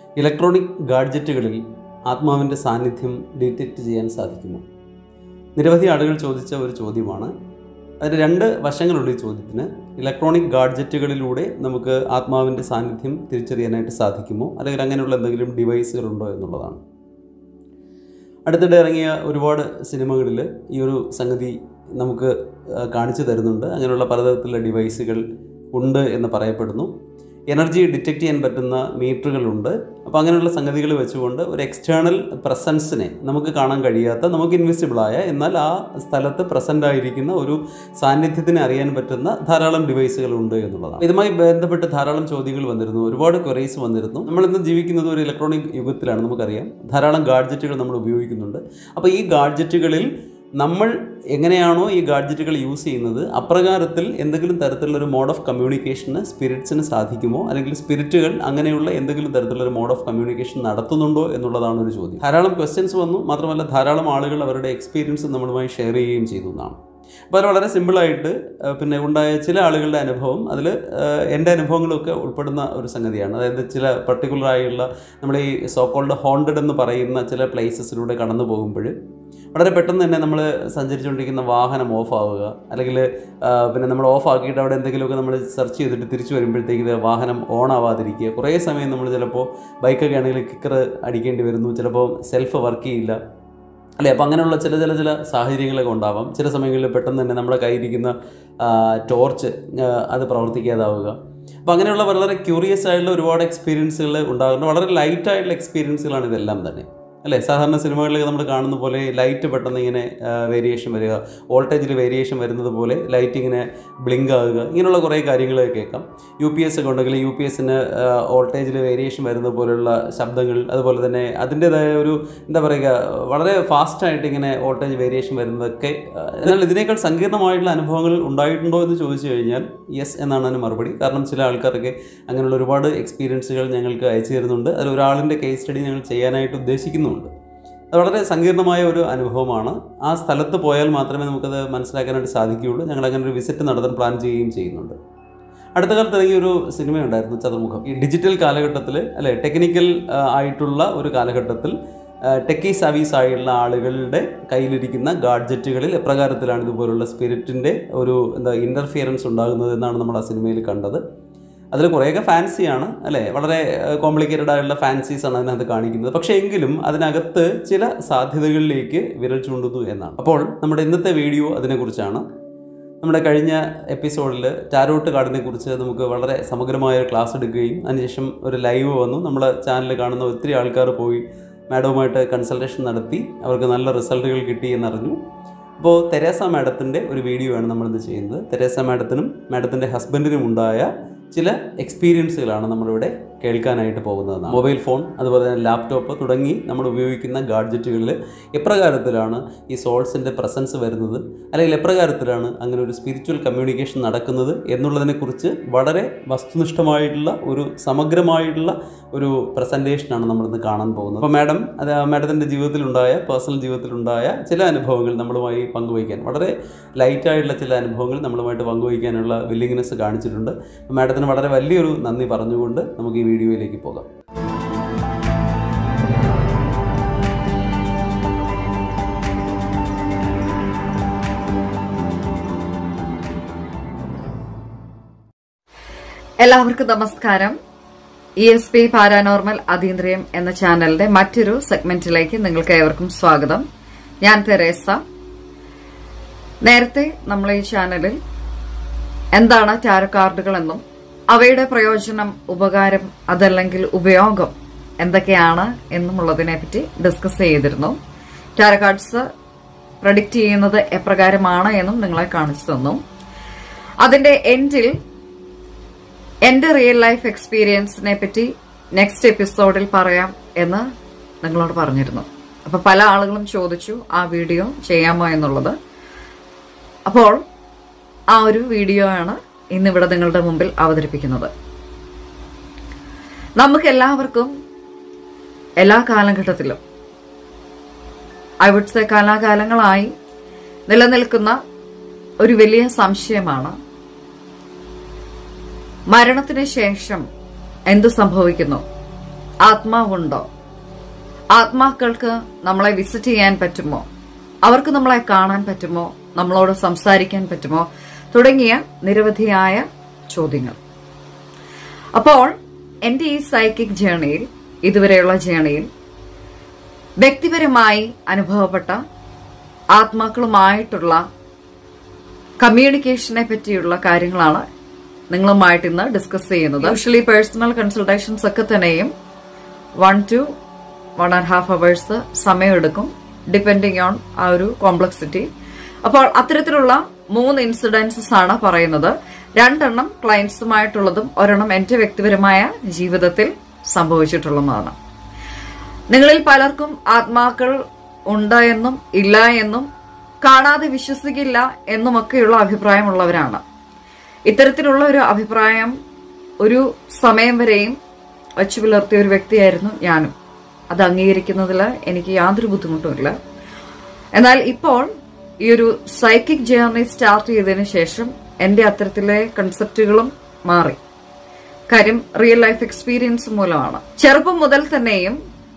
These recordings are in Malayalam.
ഇലക്ട്രോണിക് ഗാഡ്ജറ്റുകളിൽ ആത്മാവിൻ്റെ സാന്നിധ്യം ഡിറ്റക്റ്റ് ചെയ്യാൻ സാധിക്കുമോ നിരവധി ആളുകൾ ചോദിച്ച ഒരു ചോദ്യമാണ് അതിന് രണ്ട് വശങ്ങളുണ്ട് ഈ ചോദ്യത്തിന് ഇലക്ട്രോണിക് ഗാഡ്ജറ്റുകളിലൂടെ നമുക്ക് ആത്മാവിൻ്റെ സാന്നിധ്യം തിരിച്ചറിയാനായിട്ട് സാധിക്കുമോ അല്ലെങ്കിൽ അങ്ങനെയുള്ള എന്തെങ്കിലും ഡിവൈസുകളുണ്ടോ എന്നുള്ളതാണ് അടുത്തിടെ ഇറങ്ങിയ ഒരുപാട് സിനിമകളിൽ ഈ ഒരു സംഗതി നമുക്ക് ആ, കാണിച്ചു തരുന്നുണ്ട് അങ്ങനെയുള്ള പലതരത്തിലുള്ള ഡിവൈസുകൾ ഉണ്ട് എന്ന് പറയപ്പെടുന്നു എനർജി ഡിറ്റക്റ്റ് ചെയ്യാൻ പറ്റുന്ന മീറ്ററുകളുണ്ട് അപ്പോൾ അങ്ങനെയുള്ള സംഗതികൾ വെച്ചുകൊണ്ട് ഒരു എക്സ്റ്റേണൽ പ്രസൻസിനെ നമുക്ക് കാണാൻ കഴിയാത്ത നമുക്ക് ഇൻവിസിബിളായ എന്നാൽ ആ സ്ഥലത്ത് പ്രസൻ്റ് ആയിരിക്കുന്ന ഒരു സാന്നിധ്യത്തിനെ അറിയാൻ പറ്റുന്ന ധാരാളം ഡിവൈസുകൾ ഉണ്ട് എന്നുള്ളതാണ് ഇതുമായി ബന്ധപ്പെട്ട് ധാരാളം ചോദ്യങ്ങൾ വന്നിരുന്നു ഒരുപാട് ക്വറീസ് വന്നിരുന്നു നമ്മൾ ഇന്ന് ജീവിക്കുന്നത് ഒരു ഇലക്ട്രോണിക് യുഗത്തിലാണ് നമുക്കറിയാം ധാരാളം ഗാഡ്ജറ്റുകൾ നമ്മൾ ഉപയോഗിക്കുന്നുണ്ട് അപ്പോൾ ഈ ഗാഡ്ജറ്റുകളിൽ നമ്മൾ എങ്ങനെയാണോ ഈ ഗാഡ്ജറ്റുകൾ യൂസ് ചെയ്യുന്നത് അപ്രകാരത്തിൽ എന്തെങ്കിലും തരത്തിലുള്ള ഒരു മോഡ് ഓഫ് കമ്മ്യൂണിക്കേഷന് സ്പിരിറ്റ്സിന് സാധിക്കുമോ അല്ലെങ്കിൽ സ്പിരിറ്റുകൾ അങ്ങനെയുള്ള എന്തെങ്കിലും തരത്തിലുള്ള ഒരു മോഡ് ഓഫ് കമ്മ്യൂണിക്കേഷൻ നടത്തുന്നുണ്ടോ എന്നുള്ളതാണ് ഒരു ചോദ്യം ധാരാളം ക്വസ്റ്റ്യൻസ് വന്നു മാത്രമല്ല ധാരാളം ആളുകൾ അവരുടെ എക്സ്പീരിയൻസ് നമ്മളുമായി ഷെയർ ചെയ്യുകയും ചെയ്തു എന്നാണ് അപ്പോൾ അത് വളരെ സിമ്പിളായിട്ട് ആ, പിന്നെ ഉണ്ടായ ചില ആളുകളുടെ അനുഭവം അതിൽ എൻ്റെ അനുഭവങ്ങളൊക്കെ ഉൾപ്പെടുന്ന ഒരു സംഗതിയാണ് അതായത് ചില പർട്ടിക്കുലറായുള്ള നമ്മുടെ ഈ സോക്കോൾഡ് ഹോണ്ടഡ് എന്ന് പറയുന്ന ചില പ്ലേസസിലൂടെ കടന്നു പോകുമ്പോൾ വളരെ പെട്ടെന്ന് തന്നെ നമ്മൾ സഞ്ചരിച്ചുകൊണ്ടിരിക്കുന്ന വാഹനം ഓഫ് ആവുക അല്ലെങ്കിൽ ആ, പിന്നെ നമ്മൾ ഓഫ് ആക്കിയിട്ട് അവിടെ എന്തെങ്കിലുമൊക്കെ നമ്മൾ സെർച്ച് ചെയ്തിട്ട് തിരിച്ചു വരുമ്പോഴത്തേക്ക് വാഹനം ഓൺ ആവാതിരിക്കുക കുറേ സമയം നമ്മൾ ചിലപ്പോൾ ബൈക്കൊക്കെ ആണെങ്കിൽ കിക്കർ അടിക്കേണ്ടി വരുന്നു ചിലപ്പോൾ സെൽഫ് വർക്ക് ചെയ്യില്ല അല്ലേ അപ്പോൾ അങ്ങനെയുള്ള ചില ചില ചില സാഹചര്യങ്ങളൊക്കെ ഉണ്ടാവാം ചില സമയങ്ങളിൽ പെട്ടെന്ന് തന്നെ നമ്മുടെ കയ്യിരിക്കുന്ന ടോർച്ച് അത് പ്രവർത്തിക്കാതാവുക അപ്പോൾ അങ്ങനെയുള്ള വളരെ ക്യൂറിയസ് ആയിട്ടുള്ള ഒരുപാട് എക്സ്പീരിയൻസുകൾ ഉണ്ടാകുന്നുണ്ട് വളരെ ലൈറ്റ് ആയിട്ടുള്ള എക്സ്പീരിയൻസുകളാണ് ഇതെല്ലാം തന്നെ അല്ലേ സാധാരണ സിനിമകളിലൊക്കെ നമ്മൾ കാണുന്ന പോലെ ലൈറ്റ് പെട്ടെന്ന് ഇങ്ങനെ വേരിയേഷൻ വരിക വോൾട്ടേജിൽ വേരിയേഷൻ വരുന്നത് പോലെ ലൈറ്റ് ഇങ്ങനെ ബ്ലിങ്ക് ആകുക ഇങ്ങനെയുള്ള കുറേ കാര്യങ്ങളൊക്കെ കേൾക്കാം യു പി എസ് ഒക്കെ ഉണ്ടെങ്കിൽ യു പി എസിന് വോൾട്ടേജിൽ വേരിയേഷൻ വരുന്നത് പോലെയുള്ള ശബ്ദങ്ങൾ അതുപോലെ തന്നെ അതിൻ്റേതായ ഒരു എന്താ പറയുക വളരെ ഫാസ്റ്റായിട്ട് ഇങ്ങനെ വോൾട്ടേജ് വേരിയേഷൻ വരുന്നതൊക്കെ ആ, എന്നാൽ ഇതിനേക്കാൾ സങ്കീർണമായിട്ടുള്ള അനുഭവങ്ങൾ ഉണ്ടായിട്ടുണ്ടോ എന്ന് ചോദിച്ചു കഴിഞ്ഞാൽ യെസ് എന്നാണ് അതിന് മറുപടി കാരണം ചില ആൾക്കാർക്ക് അങ്ങനെയുള്ള ഒരുപാട് എക്സ്പീരിയൻസുകൾ ഞങ്ങൾക്ക് അയച്ചു തരുന്നുണ്ട് അതിൽ ഒരാളിൻ്റെ കേസ് സ്റ്റഡി ഞങ്ങൾ ചെയ്യാനായിട്ട് ഉദ്ദേശിക്കുന്നുണ്ട് അത് വളരെ സങ്കീർണമായ ഒരു അനുഭവമാണ് ആ സ്ഥലത്ത് പോയാൽ മാത്രമേ നമുക്കത് മനസ്സിലാക്കാനായിട്ട് സാധിക്കുകയുള്ളൂ ഞങ്ങൾ അങ്ങനെ ഒരു വിസിറ്റ് നടത്താൻ പ്ലാൻ ചെയ്യുകയും ചെയ്യുന്നുണ്ട് അടുത്ത കാലത്ത് ഇറങ്ങിയ ഒരു സിനിമയുണ്ടായിരുന്നു ചതുർമുഖം ഈ ഡിജിറ്റൽ കാലഘട്ടത്തിൽ അല്ലെ ടെക്നിക്കൽ ആ, ആയിട്ടുള്ള ഒരു കാലഘട്ടത്തിൽ ടെക്കി സർവീസ് ആയുള്ള ആളുകളുടെ കയ്യിലിരിക്കുന്ന ഗാഡ്ജറ്റുകളിൽ എപ്രകാരത്തിലാണ് ഇതുപോലുള്ള സ്പിരിറ്റിൻ്റെ ഒരു എന്താ ഇൻ്റർഫിയറൻസ് ഉണ്ടാകുന്നത് എന്നാണ് നമ്മൾ ആ സിനിമയിൽ കണ്ടത് അതിൽ കുറേയൊക്കെ ഫാൻസിയാണ് അല്ലേ വളരെ കോംപ്ലിക്കേറ്റഡ് ആയിട്ടുള്ള ഫാൻസീസ് ആണ് അതിനകത്ത് കാണിക്കുന്നത് പക്ഷേ എങ്കിലും അതിനകത്ത് ചില സാധ്യതകളിലേക്ക് വിരൽ ചൂണ്ടുന്നു എന്നാണ് അപ്പോൾ നമ്മുടെ ഇന്നത്തെ വീഡിയോ അതിനെക്കുറിച്ചാണ് നമ്മുടെ കഴിഞ്ഞ എപ്പിസോഡിൽ ടാരോട്ട് കാർഡിനെ കുറിച്ച് നമുക്ക് വളരെ സമഗ്രമായ ഒരു ക്ലാസ് എടുക്കുകയും അതിനുശേഷം ഒരു ലൈവ് വന്നു നമ്മുടെ ചാനൽ കാണുന്ന ഒത്തിരി ആൾക്കാർ പോയി മാഡവുമായിട്ട് കൺസൾട്ടേഷൻ നടത്തി അവർക്ക് നല്ല റിസൾട്ടുകൾ കിട്ടി എന്നറിഞ്ഞു അപ്പോൾ തെരേസ മാഡത്തിൻ്റെ ഒരു വീഡിയോ ആണ് നമ്മളിത് ചെയ്യുന്നത് തെരേസ മാഡത്തിനും മാഡത്തിൻ്റെ ഹസ്ബൻഡിനും ഉണ്ടായ ചില എക്സ്പീരിയൻസുകളാണ് നമ്മളിവിടെ കേൾക്കാനായിട്ട് പോകുന്നത് മൊബൈൽ ഫോൺ അതുപോലെ തന്നെ ലാപ്ടോപ്പ് തുടങ്ങി നമ്മൾ ഉപയോഗിക്കുന്ന ഗാഡ്ജറ്റുകളിൽ എപ്രകാരത്തിലാണ് ഈ സോൾസിൻ്റെ പ്രസൻസ് വരുന്നത് അല്ലെങ്കിൽ എപ്രകാരത്തിലാണ് അങ്ങനെ ഒരു സ്പിരിച്വൽ കമ്മ്യൂണിക്കേഷൻ നടക്കുന്നത് എന്നുള്ളതിനെക്കുറിച്ച് വളരെ വസ്തുനിഷ്ഠമായിട്ടുള്ള ഒരു സമഗ്രമായിട്ടുള്ള ഒരു പ്രസൻറ്റേഷനാണ് നമ്മളിന്ന് കാണാൻ പോകുന്നത് അപ്പോൾ മാഡം അത് മാഡത്തിൻ്റെ ജീവിതത്തിലുണ്ടായ പേഴ്സണൽ ജീവിതത്തിലുണ്ടായ ചില അനുഭവങ്ങൾ നമ്മളുമായി പങ്കുവയ്ക്കാൻ വളരെ ലൈറ്റായിട്ടുള്ള ചില അനുഭവങ്ങൾ നമ്മളുമായിട്ട് പങ്കുവയ്ക്കാനുള്ള വില്ലിങ്നെസ് കാണിച്ചിട്ടുണ്ട് അപ്പോൾ മാഡത്തിന് വളരെ വലിയൊരു നന്ദി പറഞ്ഞുകൊണ്ട് നമുക്ക് ഈ വീഡിയോയിലേക്ക് പോകാം എല്ലാവർക്കും നമസ്കാരം ഇ എസ് പി പാരാനോർമൽ അതീന്ദ്രിയം എന്ന ചാനലിന്റെ മറ്റൊരു സെഗ്മെന്റിലേക്ക് നിങ്ങൾക്ക് ഏവർക്കും സ്വാഗതം ഞാൻ തെരേസ നേരത്തെ നമ്മൾ ഈ ചാനലിൽ എന്താണ് ടാരോ കാർഡുകൾ എന്നും അവയുടെ പ്രയോജനം ഉപകാരം അതല്ലെങ്കിൽ ഉപയോഗം എന്തൊക്കെയാണ് എന്നുമുള്ളതിനെ പറ്റി ഡിസ്കസ് ചെയ്തിരുന്നു ടാരോ കാർഡ്സ് പ്രഡിക്റ്റ് ചെയ്യുന്നത് എപ്രകാരമാണ് എന്നും നിങ്ങളെ കാണിച്ചു തന്നു അതിന്റെ എൻഡിൽ എന്റെ റിയൽ ലൈഫ് എക്സ്പീരിയൻസിനെ പറ്റി നെക്സ്റ്റ് എപ്പിസോഡിൽ പറയാം എന്ന് നിങ്ങളോട് പറഞ്ഞിരുന്നു അപ്പൊ പല ആളുകളും ചോദിച്ചു ആ വീഡിയോ ചെയ്യാമോ എന്നുള്ളത് അപ്പോൾ ആ ഒരു വീഡിയോ ആണ് ഇന്നിവിടെ നിങ്ങളുടെ മുമ്പിൽ അവതരിപ്പിക്കുന്നത് നമുക്ക് എല്ലാവർക്കും എല്ലാ കാലഘട്ടത്തിലും അവിടുത്തെ കാലാകാലങ്ങളായി നിലനിൽക്കുന്ന ഒരു വലിയ സംശയമാണ് മരണത്തിന് ശേഷം എന്തു സംഭവിക്കുന്നു ആത്മാവുണ്ടോ ആത്മാക്കൾക്ക് നമ്മളെ വിസിറ്റ് ചെയ്യാൻ പറ്റുമോ അവർക്ക് നമ്മളെ കാണാൻ പറ്റുമോ നമ്മളോട് സംസാരിക്കാൻ പറ്റുമോ തുടങ്ങിയ നിരവധിയായ ചോദ്യങ്ങൾ അപ്പോൾ എന്റെ ഈ സൈക്കിക് ജേണിയിൽ ഇതുവരെയുള്ള ജേണിയിൽ വ്യക്തിപരമായി അനുഭവപ്പെട്ട ആത്മാക്കളുമായിട്ടുള്ള കമ്മ്യൂണിക്കേഷനെ പറ്റിയുള്ള കാര്യങ്ങളാണ് നിങ്ങളുമായിട്ട് ഇന്ന് ഡിസ്കസ് ചെയ്യുന്നത് യൂഷ്വലി പേഴ്സണൽ കൺസൾട്ടേഷൻസ് ഒക്കെ തന്നെയും one two one and half hours സമയമെടുക്കും ഡിപ്പെൻഡിങ് ഓൺ ആ ഒരു കോംപ്ലക്സിറ്റി അപ്പോൾ അത്തരത്തിലുള്ള മൂന്ന് ഇൻസിഡൻസസ് ആണ് പറയുന്നത് രണ്ടെണ്ണം ക്ലയൻസുമായിട്ടുള്ളതും ഒരെണ്ണം എന്റെ വ്യക്തിപരമായ ജീവിതത്തിൽ സംഭവിച്ചിട്ടുള്ളതാണ് നിങ്ങളിൽ പലർക്കും ആത്മാക്കൾ ഉണ്ട് എന്നും ഇല്ല എന്നും കാണാതെ വിശ്വസിക്കില്ല എന്നുമൊക്കെയുള്ള അഭിപ്രായമുള്ളവരാണ് ഇത്തരത്തിലുള്ള ഒരു അഭിപ്രായം ഒരു സമയം വരെയും വച്ചു പുലർത്തിയ ഒരു വ്യക്തിയായിരുന്നു ഞാനും അത് അംഗീകരിക്കുന്നതിൽ എനിക്ക് യാതൊരു ബുദ്ധിമുട്ടുമില്ല എന്നാൽ ഇപ്പോൾ ഈ ഒരു സൈക്കിക് ജേർണി സ്റ്റാർട്ട് ചെയ്തതിനു ശേഷം എന്റെ അത്തരത്തിലെ കൺസെപ്റ്റുകളും മാറി കാര്യം റിയൽ ലൈഫ് എക്സ്പീരിയൻസ് മൂലമാണ് ചെറുപ്പം മുതൽ തന്നെയും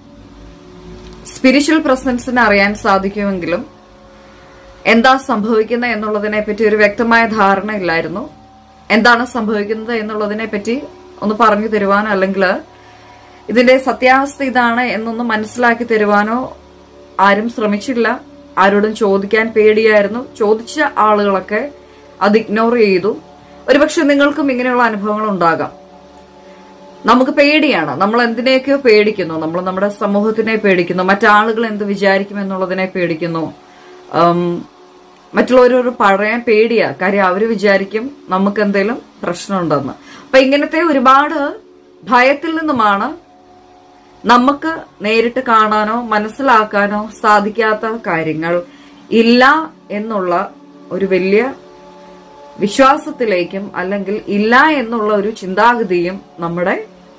സ്പിരിച്വൽ പ്രസൻസിനെ അറിയാൻ സാധിക്കുമെങ്കിലും എന്താ സംഭവിക്കുന്നത് എന്നുള്ളതിനെ പറ്റി ഒരു വ്യക്തമായ ധാരണ ഇല്ലായിരുന്നു എന്താണ് സംഭവിക്കുന്നത് എന്നുള്ളതിനെ പറ്റി ഒന്ന് പറഞ്ഞു തരുവാനോ അല്ലെങ്കിൽ ഇതിന്റെ സത്യാവസ്ഥ ഇതാണ് എന്നൊന്ന് മനസ്സിലാക്കി തരുവാനോ ആരും ശ്രമിച്ചില്ല ആരോടും ചോദിക്കാൻ പേടിയായിരുന്നു ചോദിച്ച ആളുകളൊക്കെ അത് ഇഗ്നോർ ചെയ്തു ഒരുപക്ഷെ നിങ്ങൾക്കും ഇങ്ങനെയുള്ള അനുഭവങ്ങൾ ഉണ്ടാകാം നമുക്ക് പേടിയാണ് നമ്മൾ എന്തിനെയൊക്കെയോ പേടിക്കുന്നു നമ്മൾ നമ്മുടെ സമൂഹത്തിനെ പേടിക്കുന്നു മറ്റാളുകൾ എന്ത് വിചാരിക്കും എന്നുള്ളതിനെ പേടിക്കുന്നു ഉം, മറ്റുള്ളവരോട് പറയാൻ പേടിയാ കാര്യം അവര് വിചാരിക്കും നമുക്ക് എന്തെങ്കിലും പ്രശ്നമുണ്ടെന്ന് അപ്പൊ ഇങ്ങനത്തെ ഒരുപാട് ഭയത്തിൽ നിന്നുമാണ് നമുക്ക് നേരിട്ട് കാണാനോ മനസ്സിലാക്കാനോ സാധിക്കാത്ത കാര്യങ്ങൾ ഇല്ല എന്നുള്ള ഒരു വലിയ വിശ്വാസത്തിലേക്കും അല്ലെങ്കിൽ ഇല്ല എന്നുള്ള ഒരു ചിന്താഗതിയും നമ്മുടെ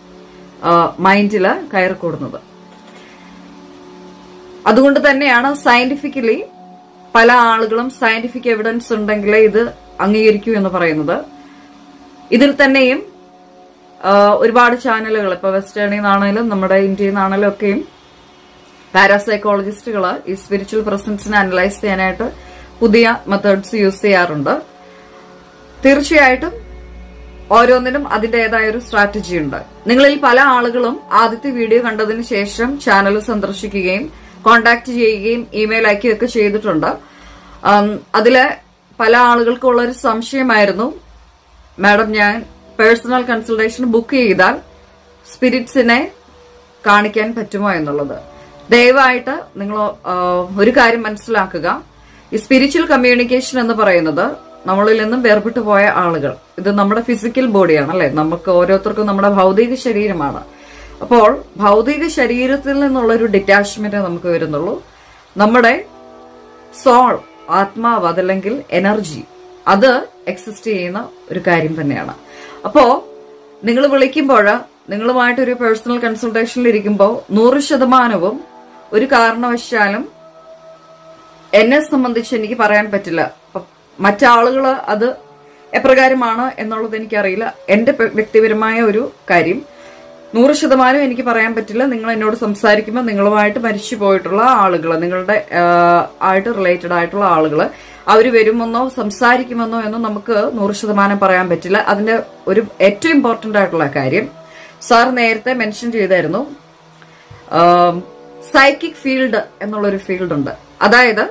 മൈൻഡിൽ കയറിക്കൂടുന്നത് അതുകൊണ്ട് തന്നെയാണ് സയന്റിഫിക്കലി പല ആളുകളും സയന്റിഫിക് എവിഡൻസ് ഉണ്ടെങ്കിലേ ഇത് അംഗീകരിക്കൂ എന്ന് പറയുന്നത് ഇതിൽ തന്നെയും ആ, ഒരുപാട് ചാനലുകൾ ഇപ്പൊ വെസ്റ്റേണിൽ നിന്നാണേലും നമ്മുടെ ഇന്ത്യയിൽ നിന്നാണേലും ഒക്കെയും പാരാസൈക്കോളജിസ്റ്റുകൾ ഈ സ്പിരിച്വൽ പ്രസൻസിനെ അനലൈസ് ചെയ്യാനായിട്ട് പുതിയ മെത്തേഡ്സ് യൂസ് ചെയ്യാറുണ്ട് തീർച്ചയായിട്ടും ഓരോന്നിനും അതിന്റേതായ ഒരു സ്ട്രാറ്റജി ഉണ്ട് നിങ്ങളിൽ പല ആളുകളും ആദ്യത്തെ വീഡിയോ കണ്ടതിന് ശേഷം ചാനൽ സന്ദർശിക്കുകയും കോൺടാക്ട് ചെയ്യുകയും ഇമെയിൽ അയക്കുകയൊക്കെ ചെയ്തിട്ടുണ്ട് ഉം, അതില് പല ആളുകൾക്കും ഉള്ള ഒരു സംശയമായിരുന്നു മാഡം ഞാൻ പേഴ്സണൽ കൺസൾട്ടേഷൻ ബുക്ക് ചെയ്താൽ സ്പിരിറ്റ്സിനെ കാണിക്കാൻ പറ്റുമോ എന്നുള്ളത് ദയവായിട്ട് നിങ്ങൾ ഒരു കാര്യം മനസ്സിലാക്കുക ഈ സ്പിരിച്വൽ കമ്മ്യൂണിക്കേഷൻ എന്ന് പറയുന്നത് നമ്മളിൽ നിന്നും വേർപെട്ടു പോയ ആളുകൾ ഇത് നമ്മുടെ ഫിസിക്കൽ ബോഡിയാണ് അല്ലെ നമുക്ക് ഓരോരുത്തർക്കും നമ്മുടെ ഭൗതിക ശരീരമാണ് അപ്പോൾ ഭൗതിക ശരീരത്തിൽ നിന്നുള്ള ഒരു ഡിറ്റാച്ച്മെന്റ് നമുക്ക് വരുന്നുള്ളൂ നമ്മുടെ സോൾ ആത്മാവ് അതല്ലെങ്കിൽ എനർജി അത് എക്സിസ്റ്റ് ചെയ്യുന്ന ഒരു കാര്യം തന്നെയാണ് അപ്പോ നിങ്ങൾ വിളിക്കുമ്പോൾ നിങ്ങളുമായിട്ട് ഒരു പേഴ്സണൽ കൺസൾട്ടേഷനിൽ ഇരിക്കുമ്പോൾ നൂറ് ശതമാനവും ഒരു കാരണവശാലും എന്നെ സംബന്ധിച്ച് എനിക്ക് പറയാൻ പറ്റില്ല അപ്പൊ മറ്റാളുകൾ അത് എപ്രകാരമാണ് എന്നുള്ളത് എനിക്കറിയില്ല എന്റെ പെ- വ്യക്തിപരമായ ഒരു കാര്യം നൂറ് ശതമാനം എനിക്ക് പറയാൻ പറ്റില്ല നിങ്ങൾ എന്നോട് സംസാരിക്കുമ്പോൾ നിങ്ങളുമായിട്ട് മരിച്ചു പോയിട്ടുള്ള ആളുകൾ നിങ്ങളുടെ ആ, ആയിട്ട് റിലേറ്റഡ് ആയിട്ടുള്ള ആളുകൾ അവർ വരുമെന്നോ സംസാരിക്കുമെന്നോ എന്നോ നമുക്ക് നൂറ് ശതമാനം പറയാൻ പറ്റില്ല അതിന്റെ ഒരു ഏറ്റവും ഇമ്പോർട്ടന്റ് ആയിട്ടുള്ള കാര്യം സാർ നേരത്തെ മെൻഷൻ ചെയ്തായിരുന്നു സൈക്കിക് ഫീൽഡ് എന്നുള്ളൊരു ഫീൽഡ് ഉണ്ട് അതായത്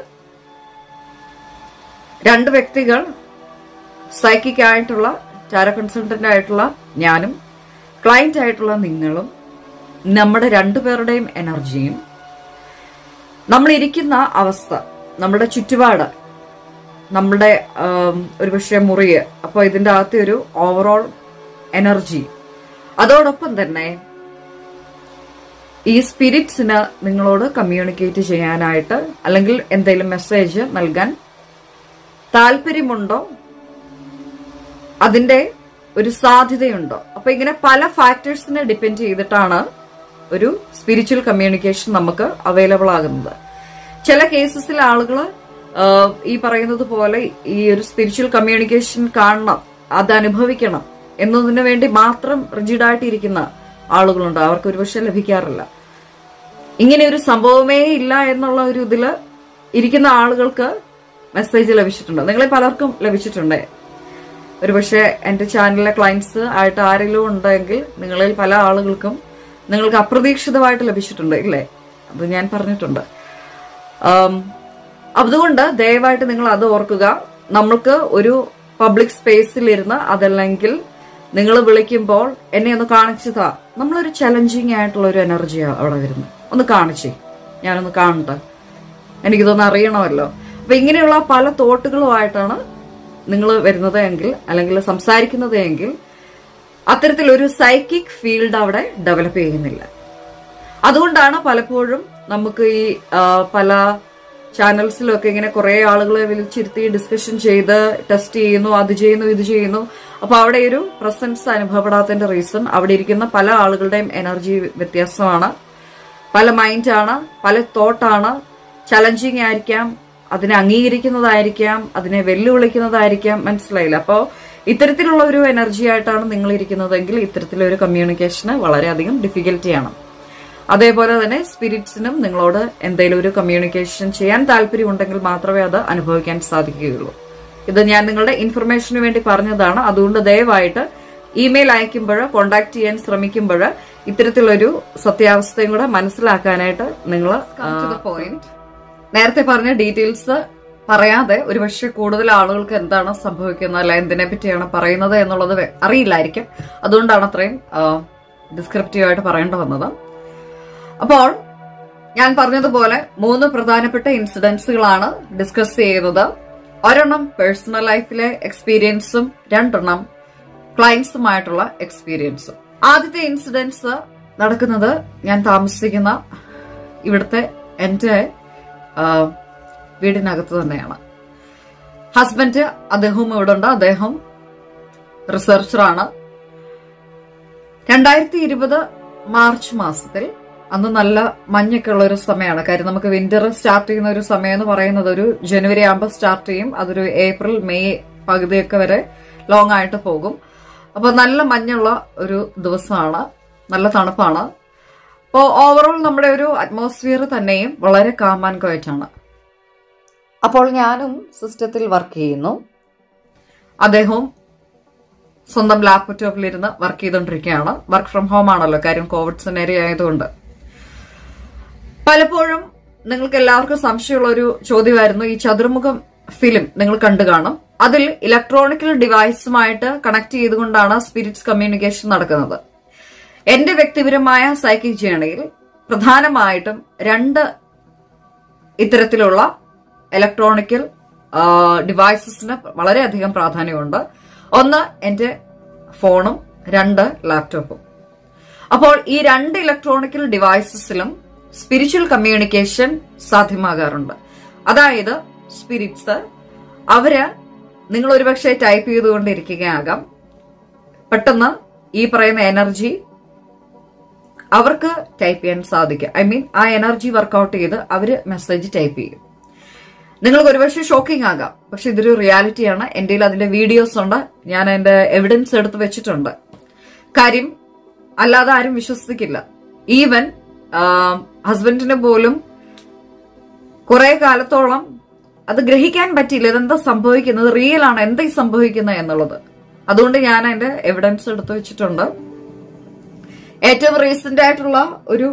രണ്ട് വ്യക്തികൾ സൈക്കിക് ആയിട്ടുള്ള ടാരോ കൺസൾട്ടന്റ് ആയിട്ടുള്ള ഞാനും ക്ലയന്റ് ആയിട്ടുള്ള നിങ്ങളും നമ്മുടെ രണ്ടുപേരുടെയും എനർജിയും നമ്മൾ ഇരിക്കുന്ന അവസ്ഥ നമ്മുടെ ചുറ്റുപാട് നമ്മുടെ ആം, ഒരുപക്ഷെ മുറിയെ അപ്പൊ ഇതിന്റെ അകത്തെ ഒരു ഓവറോൾ എനർജി അതോടൊപ്പം തന്നെ ഈ സ്പിരിറ്റ്സിന് നിങ്ങളോട് കമ്മ്യൂണിക്കേറ്റ് ചെയ്യാനായിട്ട് അല്ലെങ്കിൽ എന്തെങ്കിലും മെസ്സേജ് നൽകാൻ താല്പര്യമുണ്ടോ അതിന്റെ ഒരു സാധ്യതയുണ്ടോ അപ്പൊ ഇങ്ങനെ പല ഫാക്ടേഴ്സിനെ ഡിപ്പെൻഡ് ചെയ്തിട്ടാണ് ഒരു സ്പിരിച്വൽ കമ്മ്യൂണിക്കേഷൻ നമുക്ക് അവൈലബിൾ ആകുന്നത് ചില കേസസിൽ ആളുകൾ ഈ പറയുന്നത് പോലെ ഈ ഒരു സ്പിരിച്വൽ കമ്മ്യൂണിക്കേഷൻ കാണണം അത് അനുഭവിക്കണം എന്നതിനു വേണ്ടി മാത്രം റിജിഡായിട്ടിരിക്കുന്ന ആളുകളുണ്ട് അവർക്ക് ഒരുപക്ഷെ ലഭിക്കാറില്ല ഇങ്ങനെ ഒരു സംഭവമേ ഇല്ല എന്നുള്ള ഒരു ഇതില് ഇരിക്കുന്ന ആളുകൾക്ക് മെസ്സേജ് ലഭിച്ചിട്ടുണ്ട് നിങ്ങളെ പലർക്കും ലഭിച്ചിട്ടുണ്ട് ഒരുപക്ഷെ എന്റെ ചാനലിലെ ക്ലയൻസ് ആയിട്ട് ആരെങ്കിലും ഉണ്ടെങ്കിൽ നിങ്ങളിൽ പല ആളുകൾക്കും നിങ്ങൾക്ക് അപ്രതീക്ഷിതമായിട്ട് ലഭിച്ചിട്ടുണ്ട് ഇല്ലേ അത് ഞാൻ പറഞ്ഞിട്ടുണ്ട് ആം, അതുകൊണ്ട് ദയവായിട്ട് നിങ്ങൾ അത് ഓർക്കുക നമ്മൾക്ക് ഒരു പബ്ലിക് സ്പേസിലിരുന്ന് അതല്ലെങ്കിൽ നിങ്ങൾ വിളിക്കുമ്പോൾ എന്നെ ഒന്ന് കാണിച്ചു താ നമ്മളൊരു ചലഞ്ചിങ് ആയിട്ടുള്ള ഒരു എനർജിയാണ് അവിടെ വരുന്നത് ഒന്ന് കാണിച്ചേ ഞാനൊന്ന് കാണട്ടെ എനിക്കിതൊന്ന് അറിയണമല്ലോ അപ്പൊ ഇങ്ങനെയുള്ള പല തോട്ടുകളുമായിട്ടാണ് നിങ്ങൾ വരുന്നത് എങ്കിൽ അല്ലെങ്കിൽ സംസാരിക്കുന്നത് എങ്കിൽ അത്തരത്തിലൊരു സൈക്കിക് ഫീൽഡ് അവിടെ ഡെവലപ്പ് ചെയ്യുന്നില്ല അതുകൊണ്ടാണ് പലപ്പോഴും നമുക്ക് ഈ ആ, പല ചാനൽസിലൊക്കെ ഇങ്ങനെ കുറെ ആളുകളെ വിളിച്ചിരുത്തി ഡിസ്കഷൻ ചെയ്ത് ടെസ്റ്റ് ചെയ്യുന്നു അത് ചെയ്യുന്നു ഇത് ചെയ്യുന്നു അപ്പൊ അവിടെ ഒരു പ്രസൻസ് അനുഭവപ്പെടാത്തതിന്റെ റീസൺ അവിടെ ഇരിക്കുന്ന പല ആളുകളുടെയും എനർജി വ്യത്യാസമാണ് പല മൈൻഡാണ് പല തോട്ടാണ് ചലഞ്ചിങ് ആയിരിക്കാം അതിനെ അംഗീകരിക്കുന്നതായിരിക്കാം അതിനെ വെല്ലുവിളിക്കുന്നതായിരിക്കാം മനസ്സിലായില്ല അപ്പോൾ ഇത്തരത്തിലുള്ള ഒരു എനർജി ആയിട്ടാണ് നിങ്ങൾ ഇരിക്കുന്നതെങ്കിൽ ഇത്തരത്തിലൊരു കമ്മ്യൂണിക്കേഷന് വളരെയധികം ഡിഫിക്കൽറ്റിയാണ് അതേപോലെ തന്നെ സ്പിരിറ്റ്സിനും നിങ്ങളോട് എന്തെങ്കിലും ഒരു കമ്മ്യൂണിക്കേഷൻ ചെയ്യാൻ താല്പര്യമുണ്ടെങ്കിൽ മാത്രമേ അത് അനുഭവിക്കാൻ സാധിക്കുകയുള്ളൂ ഇത് ഞാൻ നിങ്ങളുടെ ഇൻഫർമേഷന് വേണ്ടി പറഞ്ഞതാണ് അതുകൊണ്ട് ദയവായിട്ട് ഇമെയിൽ അയക്കുമ്പോൾ കോണ്ടാക്ട് ചെയ്യാൻ ശ്രമിക്കുമ്പോൾ ഇത്തരത്തിലൊരു സത്യാവസ്ഥയും കൂടെ മനസ്സിലാക്കാനായിട്ട് നിങ്ങൾ പോയിന്റ് നേരത്തെ പറഞ്ഞ ഡീറ്റെയിൽസ് പറയാതെ ഒരുപക്ഷെ കൂടുതൽ ആളുകൾക്ക് എന്താണ് സംഭവിക്കുന്നത് അല്ല എന്തിനെ പറ്റിയാണ് പറയുന്നത് എന്നുള്ളത് വെ- അറിയില്ലായിരിക്കും അതുകൊണ്ടാണ് അത്രയും ഡിസ്ക്രിപ്റ്റീവ് ആയിട്ട് പറയേണ്ടി വന്നത് അപ്പോൾ ഞാൻ പറഞ്ഞതുപോലെ മൂന്ന് പ്രധാനപ്പെട്ട ഇൻസിഡൻസുകളാണ് ഡിസ്കസ് ചെയ്യുന്നത് ഒരെണ്ണം പേഴ്സണൽ ലൈഫിലെ എക്സ്പീരിയൻസും രണ്ടെണ്ണം ക്ലയൻസുമായിട്ടുള്ള എക്സ്പീരിയൻസും ആദ്യത്തെ ഇൻസിഡൻസ് നടക്കുന്നത് ഞാൻ താമസിക്കുന്ന ഇവിടുത്തെ എന്റെ ആ, വീടിനകത്ത് തന്നെയാണ് ഹസ്ബൻഡ് അദ്ദേഹവും ഇവിടെ ഉണ്ട് അദ്ദേഹം റിസർച്ചറാണ് രണ്ടായിരത്തി ഇരുപത് മാർച്ച് മാസത്തിൽ അന്ന് നല്ല മഞ്ഞൊക്കെ ഉള്ള ഒരു സമയമാണ് കാര്യം നമുക്ക് വിന്റർ സ്റ്റാർട്ട് ചെയ്യുന്ന ഒരു സമയം എന്ന് പറയുന്നത് ഒരു ജനുവരി ആകുമ്പോൾ സ്റ്റാർട്ട് ചെയ്യും അതൊരു ഏപ്രിൽ മെയ് പകുതിയൊക്കെ വരെ ലോങ് ആയിട്ട് പോകും അപ്പൊ നല്ല മഞ്ഞുള്ള ഒരു ദിവസമാണ് നല്ല തണുപ്പാണ് അപ്പോൾ ഓവറോൾ നമ്മുടെ ഒരു അറ്റ്മോസ്ഫിയർ തന്നെയും വളരെ കാമാൻ ക്വയറ്റാണ് അപ്പോൾ ഞാനും സിസ്റ്റത്തിൽ വർക്ക് ചെയ്യുന്നു അദ്ദേഹവും സ്വന്തം ലാപ്ടോപ്പിലിരുന്ന് വർക്ക് ചെയ്തുകൊണ്ടിരിക്കുകയാണ് വർക്ക് ഫ്രം ഹോം ആണല്ലോ കാര്യം കോവിഡ് സിനേരി ആയതുകൊണ്ട് പലപ്പോഴും നിങ്ങൾക്ക് എല്ലാവർക്കും സംശയമുള്ള ഒരു ചോദ്യമായിരുന്നു ഈ ചതുർമുഖം ഫിലിം നിങ്ങൾ കണ്ടു കാണും അതിൽ ഇലക്ട്രോണിക്കൽ ഡിവൈസുമായിട്ട് കണക്ട് ചെയ്തുകൊണ്ടാണ് സ്പിരിറ്റ്സ് കമ്മ്യൂണിക്കേഷൻ നടക്കുന്നത് എന്റെ വ്യക്തിപരമായ സൈക്കിക് ജേണിയിൽ പ്രധാനമായിട്ടും രണ്ട് ഇത്തരത്തിലുള്ള ഇലക്ട്രോണിക്കൽ ഡിവൈസസിന് വളരെയധികം പ്രാധാന്യമുണ്ട് ഒന്ന് എന്റെ ഫോണും രണ്ട് ലാപ്ടോപ്പും അപ്പോൾ ഈ രണ്ട് ഇലക്ട്രോണിക്കൽ ഡിവൈസസിലും സ്പിരിച്വൽ കമ്മ്യൂണിക്കേഷൻ സാധ്യമാകാറുണ്ട് അതായത് സ്പിരിറ്റ്സ് അവര് നിങ്ങൾ ഒരുപക്ഷെ ടൈപ്പ് ചെയ്തുകൊണ്ടിരിക്കുകയാകാം പെട്ടെന്ന് ഈ പറയുന്ന എനർജി അവർക്ക് ടൈപ്പ് ചെയ്യാൻ സാധിക്കും ഐ മീൻ ആ എനർജി വർക്കൗട്ട് ചെയ്ത് അവര് മെസ്സേജ് ടൈപ്പ് ചെയ്യും നിങ്ങൾക്ക് ഒരുപക്ഷെ ഷോക്കിംഗ് ആകാം പക്ഷെ ഇതൊരു റിയാലിറ്റിയാണ് എന്റെ അതിന്റെ വീഡിയോസ് ഉണ്ട് ഞാൻ എന്റെ എവിഡൻസ് എടുത്ത് വെച്ചിട്ടുണ്ട് കാര്യം അല്ലാതെ ആരും വിശ്വസിക്കില്ല ഈവൻ ഹസ്ബൻഡിന് പോലും കുറെ കാലത്തോളം അത് ഗ്രഹിക്കാൻ പറ്റിയില്ല ഇതെന്താ സംഭവിക്കുന്നത് റിയൽ ആണ് എന്താ ഈ സംഭവിക്കുന്നത് എന്നുള്ളത് അതുകൊണ്ട് ഞാൻ അതിന്റെ എവിഡൻസ് എടുത്ത് വെച്ചിട്ടുണ്ട് ഏറ്റവും റീസെന്റ് ആയിട്ടുള്ള ഒരു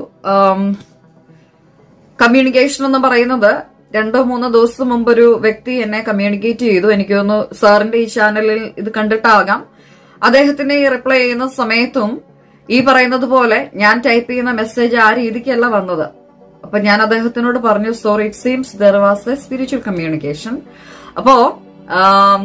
കമ്മ്യൂണിക്കേഷൻ എന്ന് പറയുന്നത് രണ്ടോ മൂന്നോ ദിവസം മുമ്പ് ഒരു വ്യക്തി എന്നെ കമ്മ്യൂണിക്കേറ്റ് ചെയ്തു എനിക്ക് തോന്നുന്നു സാറിന്റെ ഈ ചാനലിൽ ഇത് കണ്ടിട്ടാകാം അദ്ദേഹത്തിന് ഈ റിപ്ലൈ ചെയ്യുന്ന സമയത്തും ഈ പറയുന്നത് പോലെ ഞാൻ ടൈപ്പ് ചെയ്യുന്ന മെസ്സേജ് ആ രീതിക്കല്ല വന്നത് അപ്പൊ ഞാൻ അദ്ദേഹത്തിനോട് പറഞ്ഞു sorry it seems there was a spiritual communication അപ്പോ ആം,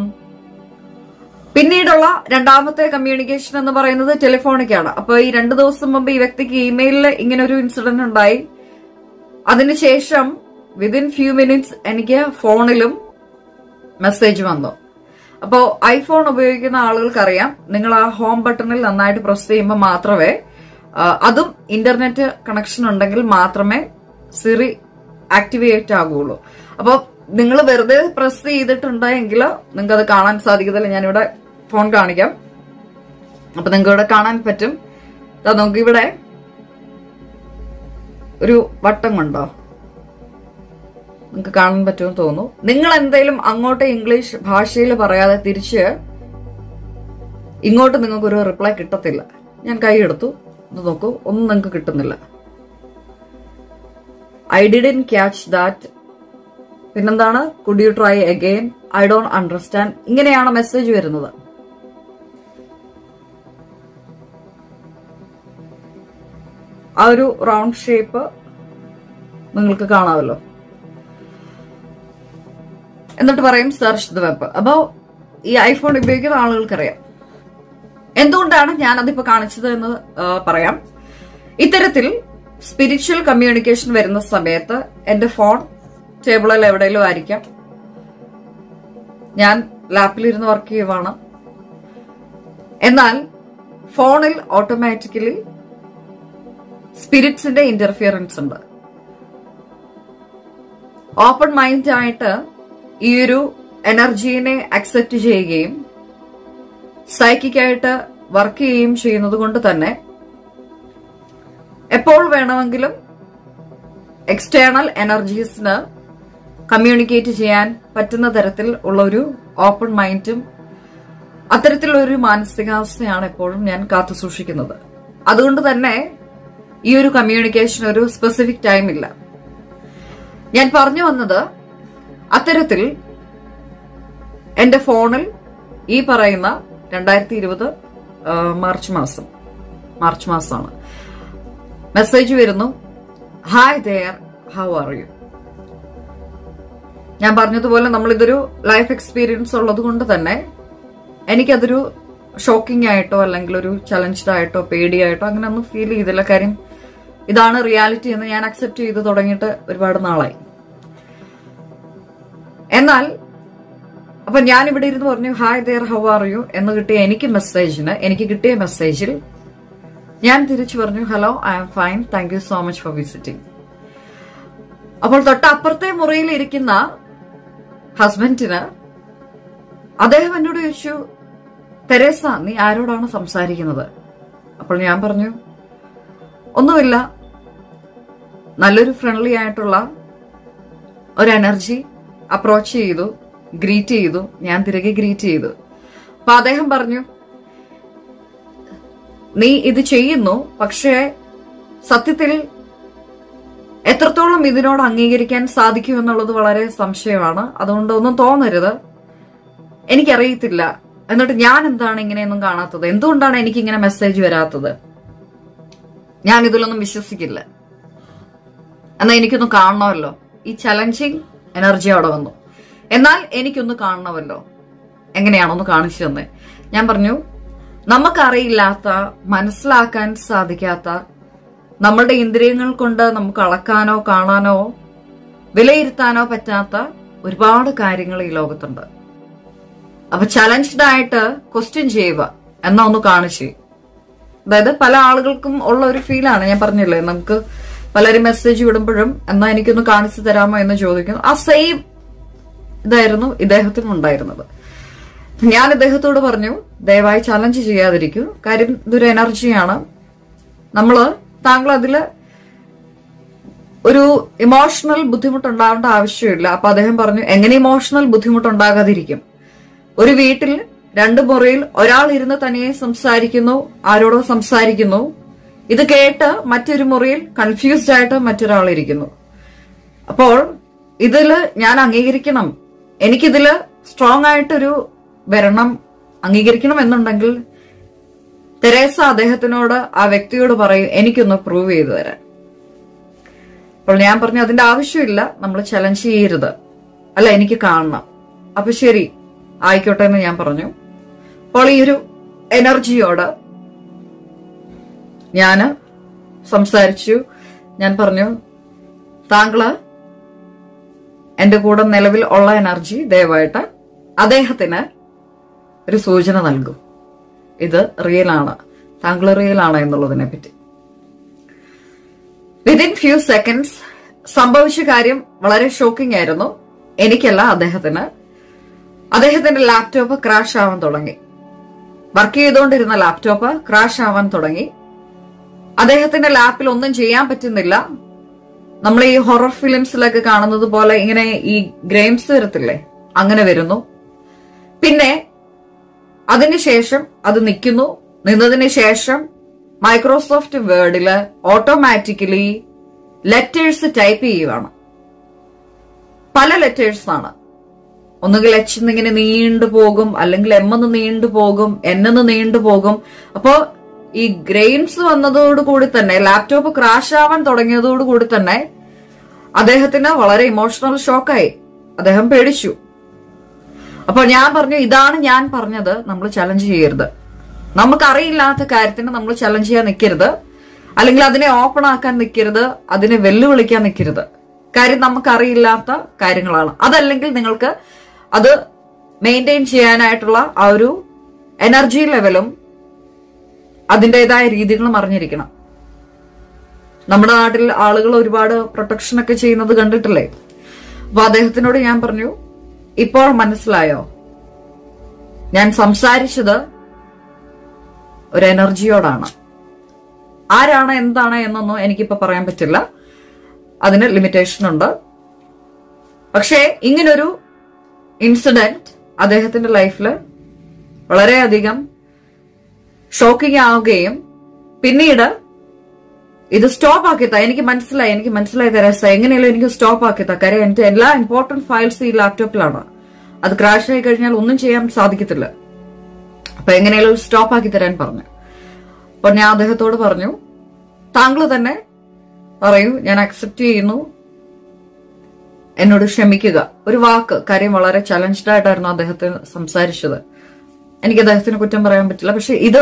പിന്നീടുള്ള രണ്ടാമത്തെ കമ്മ്യൂണിക്കേഷൻ എന്ന് പറയുന്നത് ടെലിഫോണിക്കാണ് അപ്പൊ ഈ രണ്ടു ദിവസം മുമ്പ് ഈ വ്യക്തിക്ക് ഇമെയിലിൽ ഇങ്ങനെ ഒരു ഇൻസിഡന്റ് ഉണ്ടായി അതിനുശേഷം വിതിൻ ഫ്യൂ മിനിറ്റ്സ് എനിക്ക് ഫോണിലും മെസ്സേജ് വന്നു അപ്പോ ഐഫോൺ ഉപയോഗിക്കുന്ന ആളുകൾക്കറിയാം നിങ്ങൾ ആ ഹോം ബട്ടണിൽ നന്നായിട്ട് പ്രസ് ചെയ്യുമ്പോൾ മാത്രമേ ആ, അതും ഇന്റർനെറ്റ് കണക്ഷൻ ഉണ്ടെങ്കിൽ മാത്രമേ സിറി ആക്ടിവേറ്റ് ആകുള്ളൂ അപ്പോൾ നിങ്ങൾ വെറുതെ പ്രസ് ചെയ്തിട്ടുണ്ടെങ്കിൽ നിങ്ങൾക്ക് അത് കാണാൻ സാധിക്കത്തില്ല ഞാനിവിടെ ഫോൺ കാണിക്കാം അപ്പൊ നിങ്ങൾക്ക് ഇവിടെ കാണാൻ പറ്റും ദാ നമുക്ക് ഇവിടെ ഒരു വട്ടം കണ്ടോ നിങ്ങൾക്ക് കാണാൻ പറ്റുമെന്ന് തോന്നുന്നു നിങ്ങൾ എന്തെങ്കിലും അങ്ങോട്ട് ഇംഗ്ലീഷ് ഭാഷയിൽ പറയാതെ തിരിച്ച് ഇങ്ങോട്ട് നിങ്ങൾക്ക് ഒരു റിപ്ലൈ കിട്ടത്തില്ല ഞാൻ കൈ എടുത്തു ഇത് നോക്കൂ ഒന്നും നിങ്ങൾക്ക് കിട്ടുന്നില്ല ഐ ഡിഡൻ ക്യാച്ച് ദാറ്റ് പിന്നെന്താണ് could you try again I don't understand ഇങ്ങനെയാണ് മെസ്സേജ് വരുന്നത് ആ ഒരു റൗണ്ട് ഷേപ്പ് നിങ്ങൾക്ക് കാണാമല്ലോ എന്നിട്ട് പറയും സെർച്ച് ദ വെബ് അപ്പോ ഈ ഐഫോൺ ഉപയോഗിക്കുന്ന ആളുകൾക്കറിയാം എന്തുകൊണ്ടാണ് ഞാൻ അതിപ്പോ കാണിച്ചത് എന്ന് ആ, പറയാം ഇത്തരത്തിൽ സ്പിരിച്വൽ കമ്മ്യൂണിക്കേഷൻ വരുന്ന സമയത്ത് എന്റെ ഫോൺ ടേബിളിൽ എവിടെയെങ്കിലും ആയിരിക്കാം ഞാൻ ലാപ്പിലിരുന്ന് വർക്ക് ചെയ്യുവാണ് എന്നാൽ ഫോണിൽ ഓട്ടോമാറ്റിക്കലി സ്പിരിറ്റ്സിന്റെ ഇന്റർഫിയറൻസ് ഉണ്ട് ഓപ്പൺ മൈൻഡ് ആയിട്ട് ഈ ഒരു എനർജീനെ അക്സെപ്റ്റ് ചെയ്യുകയും സൈക്കിക്കായിട്ട് വർക്ക് ചെയ്യുകയും ചെയ്യുന്നത് കൊണ്ട് തന്നെ എപ്പോൾ വേണമെങ്കിലും എക്സ്റ്റേണൽ എനർജീസിന് കമ്മ്യൂണിക്കേറ്റ് ചെയ്യാൻ പറ്റുന്ന തരത്തിൽ ഉള്ള ഒരു ഓപ്പൺ മൈൻഡും അത്തരത്തിലുള്ള ഒരു മാനസികാവസ്ഥയാണ് എപ്പോഴും ഞാൻ കാത്തു സൂക്ഷിക്കുന്നത് അതുകൊണ്ട് തന്നെ ഈ ഒരു കമ്മ്യൂണിക്കേഷൻ ഒരു സ്പെസിഫിക് ടൈം ഇല്ല ഞാൻ പറഞ്ഞു വന്നത് അത്തരത്തിൽ എന്റെ ഫോണിൽ ഈ പറയുന്ന രണ്ടായിരത്തി ഇരുപത് മാർച്ച് മാസം മാർച്ച് മാസമാണ് മെസ്സേജ് വരുന്നു hi there how are you ഞാൻ പറഞ്ഞതുപോലെ നമ്മൾ ഇതൊരു ലൈഫ് എക്സ്പീരിയൻസ് ഉള്ളത് കൊണ്ട് തന്നെ എനിക്കതൊരു ഷോക്കിംഗ് ആയിട്ടോ അല്ലെങ്കിൽ ഒരു ചലഞ്ച്ഡ് ആയിട്ടോ പേടിയായിട്ടോ അങ്ങനെ ഒന്നും ഫീൽ ചെയ്തില്ല കാര്യം ഇതാണ് റിയാലിറ്റി എന്ന് ഞാൻ അക്സെപ്റ്റ് ചെയ്ത് തുടങ്ങിയിട്ട് ഒരുപാട് നാളായി എന്നാൽ അപ്പൊ ഞാൻ ഇവിടെ ഇരുന്ന് പറഞ്ഞു hi there how are you എന്ന് കിട്ടിയ എനിക്ക് മെസ്സേജിന് എനിക്ക് കിട്ടിയ മെസ്സേജിൽ ഞാൻ തിരിച്ചു പറഞ്ഞു hello I am fine thank you so much for visiting അപ്പോൾ തൊട്ടപ്പുറത്തെ മുറിയിൽ ഇരിക്കുന്ന ഹസ്ബൻഡിന് അദ്ദേഹം എന്നോട് ചോദിച്ചു തെരേസ നീ ആരോടാണ് സംസാരിക്കുന്നത് അപ്പോൾ ഞാൻ പറഞ്ഞു ഒന്നുമില്ല നല്ലൊരു ഫ്രണ്ട്ലി ആയിട്ടുള്ള ഒരു എനർജി അപ്രോച്ച് ചെയ്തു ഗ്രീറ്റ് ചെയ്തു ഞാൻ തിരികെ ഗ്രീറ്റ് ചെയ്തു അപ്പൊ അദ്ദേഹം പറഞ്ഞു നീ ഇത് ചെയ്യുന്നു പക്ഷേ സത്യത്തിൽ എത്രത്തോളം ഇതിനോട് അംഗീകരിക്കാൻ സാധിക്കും എന്നുള്ളത് വളരെ സംശയമാണ് അതുകൊണ്ട് ഒന്നും തോന്നരുത് എനിക്കറിയത്തില്ല എന്നിട്ട് ഞാൻ എന്താണ് ഇങ്ങനെയൊന്നും കാണാത്തത് എന്തുകൊണ്ടാണ് എനിക്ക് ഇങ്ങനെ മെസ്സേജ് വരാത്തത് ഞാൻ ഇതിലൊന്നും വിശ്വസിക്കില്ല എന്നാ എനിക്കൊന്ന് കാണണമല്ലോ ഈ ചലഞ്ചിങ് എനർജി അവിടെ വന്നു എന്നാൽ എനിക്കൊന്ന് കാണണമല്ലോ എങ്ങനെയാണൊന്ന് കാണിച്ചു തന്നെ ഞാൻ പറഞ്ഞു നമുക്കറിയില്ലാത്ത മനസ്സിലാക്കാൻ സാധിക്കാത്ത നമ്മളുടെ ഇന്ദ്രിയങ്ങൾ കൊണ്ട് നമുക്ക് അളക്കാനോ കാണാനോ വിലയിരുത്താനോ പറ്റാത്ത ഒരുപാട് കാര്യങ്ങൾ ഈ ലോകത്തുണ്ട് അപ്പൊ ചലഞ്ച്ഡ് ആയിട്ട് ക്വസ്റ്റ്യൻ ചെയ്യുക എന്നാ ഒന്ന് കാണിച്ച് അതായത് പല ആളുകൾക്കും ഉള്ള ഒരു ഫീലാണ് ഞാൻ പറഞ്ഞില്ലേ നമുക്ക് പലരും മെസ്സേജ് വിടുമ്പോഴും എന്നാ എനിക്കൊന്ന് കാണിച്ചു തരാമോ എന്ന് ചോദിക്കുന്നു ആ സെയിം ഇതായിരുന്നു ഇദ്ദേഹത്തിനും ഉണ്ടായിരുന്നത് ഞാൻ ഇദ്ദേഹത്തോട് പറഞ്ഞു ദയവായി ചലഞ്ച് ചെയ്യാതിരിക്കൂ കാര്യം ഇതൊരു എനർജിയാണ് നമ്മള് താങ്കൾ അതില് ഒരു ഇമോഷണൽ ബുദ്ധിമുട്ടുണ്ടാവേണ്ട ആവശ്യമില്ല അപ്പൊ അദ്ദേഹം പറഞ്ഞു എങ്ങനെ ഇമോഷണൽ ബുദ്ധിമുട്ടുണ്ടാകാതിരിക്കും ഒരു വീട്ടിൽ രണ്ട് മുറിയിൽ ഒരാൾ ഇരുന്ന് തനിയെ സംസാരിക്കുന്നു ആരോടോ സംസാരിക്കുന്നു ഇത് കേട്ട് മറ്റൊരു മുറിയിൽ കൺഫ്യൂസ്ഡ് ആയിട്ട് മറ്റൊരാൾ ഇരിക്കുന്നു അപ്പോൾ ഇതില് ഞാൻ അംഗീകരിക്കണം എനിക്കിതില് സ്ട്രോങ് ആയിട്ടൊരു വരണം അംഗീകരിക്കണം എന്നുണ്ടെങ്കിൽ തെരേസ അദ്ദേഹത്തിനോട് ആ വ്യക്തിയോട് പറയും എനിക്കൊന്ന് പ്രൂവ് ചെയ്തു തരാൻ അപ്പോൾ ഞാൻ പറഞ്ഞു അതിന്റെ ആവശ്യമില്ല നമ്മൾ ചലഞ്ച് ചെയ്യരുത് അല്ല എനിക്ക് കാണണം അപ്പൊ ശരി ആയിക്കോട്ടെ എന്ന് ഞാൻ പറഞ്ഞു അപ്പോൾ ഈ ഒരു എനർജിയോട് ഞാന് സംസാരിച്ചു ഞാൻ പറഞ്ഞു താങ്കള് എന്റെ കൂടെ നിലവിൽ ഉള്ള എനർജി ദയവായിട്ട് അദ്ദേഹത്തിന് ഒരു സൂചന നൽകും ഇത് റിയൽ ആണ് താങ്കൾ റിയൽ ആണ് എന്നുള്ളതിനെ പറ്റി വിതിൻ ഫ്യൂ സെക്കൻഡ്സ് സംഭവിച്ച കാര്യം വളരെ ഷോക്കിംഗ് ആയിരുന്നു എനിക്കല്ല അദ്ദേഹത്തിന് അദ്ദേഹത്തിന്റെ ലാപ്ടോപ്പ് ക്രാഷ് ആവാൻ തുടങ്ങി വർക്ക് ചെയ്തുകൊണ്ടിരുന്ന ലാപ്ടോപ്പ് ക്രാഷ് ആവാൻ തുടങ്ങി അദ്ദേഹത്തിന്റെ ലാപ്പിൽ ഒന്നും ചെയ്യാൻ പറ്റുന്നില്ല നമ്മൾ ഈ ഹൊറർ ഫിലിംസിലൊക്കെ കാണുന്നത് പോലെ ഇങ്ങനെ ഈ ഗ്രെയിംസ് വരത്തില്ലേ അങ്ങനെ വരുന്നു പിന്നെ അതിനുശേഷം അത് നിൽക്കുന്നു നിന്നതിന് ശേഷം മൈക്രോസോഫ്റ്റ് വേർഡില് ഓട്ടോമാറ്റിക്കലി ലെറ്റേഴ്സ് ടൈപ്പ് ചെയ്യുവാണ് പല ലെറ്റേഴ്സ് ആണ് ഒന്നുകിൽ എച്ച് എന്നിങ്ങനെ നീണ്ടു പോകും അല്ലെങ്കിൽ എം എന്ന് നീണ്ടു പോകും എൻ എന്ന് നീണ്ടു പോകും അപ്പോ ഈ ഗ്രെയിൻസ് വന്നതോടുകൂടി തന്നെ ലാപ്ടോപ്പ് ക്രാഷ് ആവാൻ തുടങ്ങിയതോടുകൂടി തന്നെ അദ്ദേഹത്തിന് വളരെ ഇമോഷണൽ ഷോക്കായി അദ്ദേഹം പേടിച്ചു അപ്പൊ ഞാൻ പറഞ്ഞു ഇതാണ് ഞാൻ പറഞ്ഞത് നമ്മൾ ചലഞ്ച് ചെയ്യരുത് നമുക്കറിയില്ലാത്ത കാര്യത്തിന് നമ്മൾ ചലഞ്ച് ചെയ്യാൻ നിൽക്കരുത് അല്ലെങ്കിൽ അതിനെ ഓപ്പൺ ആക്കാൻ നിൽക്കരുത് അതിനെ വെല്ലുവിളിക്കാൻ നിൽക്കരുത് കാര്യം നമുക്കറിയില്ലാത്ത കാര്യങ്ങളാണ് അതല്ലെങ്കിൽ നിങ്ങൾക്ക് അത് മെയിൻറ്റെയിൻ ചെയ്യാനായിട്ടുള്ള ആ ഒരു എനർജി ലെവലും അതിൻ്റെതായ രീതികളും അറിഞ്ഞിരിക്കണം നമ്മുടെ നാട്ടിൽ ആളുകൾ ഒരുപാട് പ്രൊട്ടക്ഷൻ ഒക്കെ ചെയ്യുന്നത് കണ്ടിട്ടില്ലേ അപ്പൊ അദ്ദേഹത്തിനോട് ഞാൻ പറഞ്ഞു ഇപ്പോൾ മനസ്സിലായോ ഞാൻ സംസാരിച്ചത് ഒരു എനർജിയോടാണ് ആരാണ് എന്താണ് എന്നൊന്നും എനിക്കിപ്പോ പറയാൻ പറ്റില്ല അതിന് ലിമിറ്റേഷൻ ഉണ്ട് പക്ഷേ ഇങ്ങനൊരു ഇൻസിഡന്റ് അദ്ദേഹത്തിന്റെ ലൈഫിൽ വളരെയധികം ഷോക്കിംഗ് ആവുകയും പിന്നീട് ഇത് സ്റ്റോപ്പ് ആക്കിത്താ എനിക്ക് മനസ്സിലായി എനിക്ക് മനസ്സിലായി തെരേസ എങ്ങനെയല്ലോ എനിക്ക് സ്റ്റോപ്പ് ആക്കിത്താ കാര്യം എന്റെ എല്ലാ ഇമ്പോർട്ടന്റ് ഫയൽസ് ഈ ലാപ്ടോപ്പിലാണ് അത് ക്രാഷ് ആയി കഴിഞ്ഞാൽ ഒന്നും ചെയ്യാൻ സാധിക്കത്തില്ല അപ്പൊ എങ്ങനെയാലും സ്റ്റോപ്പ് ആക്കി തരാൻ പറഞ്ഞു അപ്പൊ ഞാൻ അദ്ദേഹത്തോട് പറഞ്ഞു താങ്കൾ തന്നെ പറയൂ ഞാൻ അക്സെപ്റ്റ് ചെയ്യുന്നു എന്നോട് ക്ഷമിക്കുക ഒരു വാക്ക് കാര്യം വളരെ ചലഞ്ച്ഡ് ആയിട്ടായിരുന്നു അദ്ദേഹത്തിന് സംസാരിച്ചത് എനിക്ക് അദ്ദേഹത്തിന് കുറ്റം പറയാൻ പറ്റില്ല പക്ഷെ ഇത്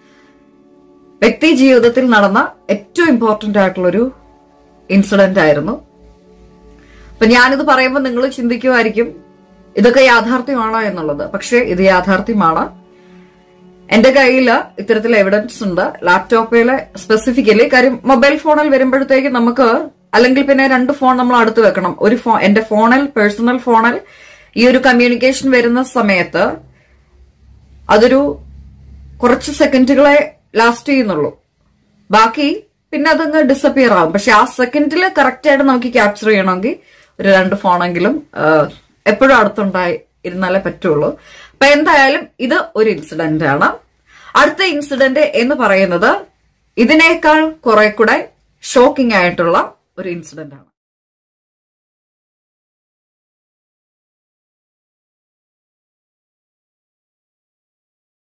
വ്യക്തി ജീവിതത്തിൽ നടന്ന ഏറ്റവും ഇമ്പോർട്ടന്റ് ആയിട്ടുള്ളൊരു ഇൻസിഡന്റ് ആയിരുന്നു അപ്പൊ ഞാനിത് പറയുമ്പോൾ നിങ്ങൾ ചിന്തിക്കുമായിരിക്കും ഇതൊക്കെ യാഥാർത്ഥ്യമാണോ എന്നുള്ളത് പക്ഷെ ഇത് യാഥാർത്ഥ്യമാണ് എന്റെ കയ്യിൽ ഇത്തരത്തിൽ എവിഡൻസ് ഉണ്ട് ലാപ്ടോപ്പിലെ സ്പെസിഫിക്കലി കാര്യം മൊബൈൽ ഫോണിൽ വരുമ്പോഴത്തേക്ക് നമുക്ക് അല്ലെങ്കിൽ പിന്നെ രണ്ട് ഫോൺ നമ്മൾ അടുത്ത് വെക്കണം ഒരു ഫോൺ എന്റെ ഫോണിൽ പേഴ്സണൽ ഫോണിൽ ഈ ഒരു കമ്മ്യൂണിക്കേഷൻ വരുന്ന സമയത്ത് അതൊരു കുറച്ച് സെക്കൻഡുകളെ ലാസ്റ്റ് ചെയ്യുന്നുള്ളൂ ബാക്കി പിന്നെ അതങ്ങ് ഡിസപ്പിയർ ആവും പക്ഷെ ആ സെക്കൻഡിൽ കറക്റ്റ് ആയിട്ട് നമുക്ക് ക്യാപ്ചർ ചെയ്യണമെങ്കിൽ ഒരു രണ്ട് ഫോണെങ്കിലും എപ്പോഴും അടുത്തുണ്ടായി ഇരുന്നാലേ പറ്റുള്ളൂ അപ്പൊ എന്തായാലും ഇത് ഒരു ഇൻസിഡന്റ് ആണ് അടുത്ത ഇൻസിഡന്റ് എന്ന് പറയുന്നത് ഇതിനേക്കാൾ കുറെ കൂടെ ഷോക്കിംഗ് ആയിട്ടുള്ള ഒരു ഇൻസിഡന്റ് ആണ്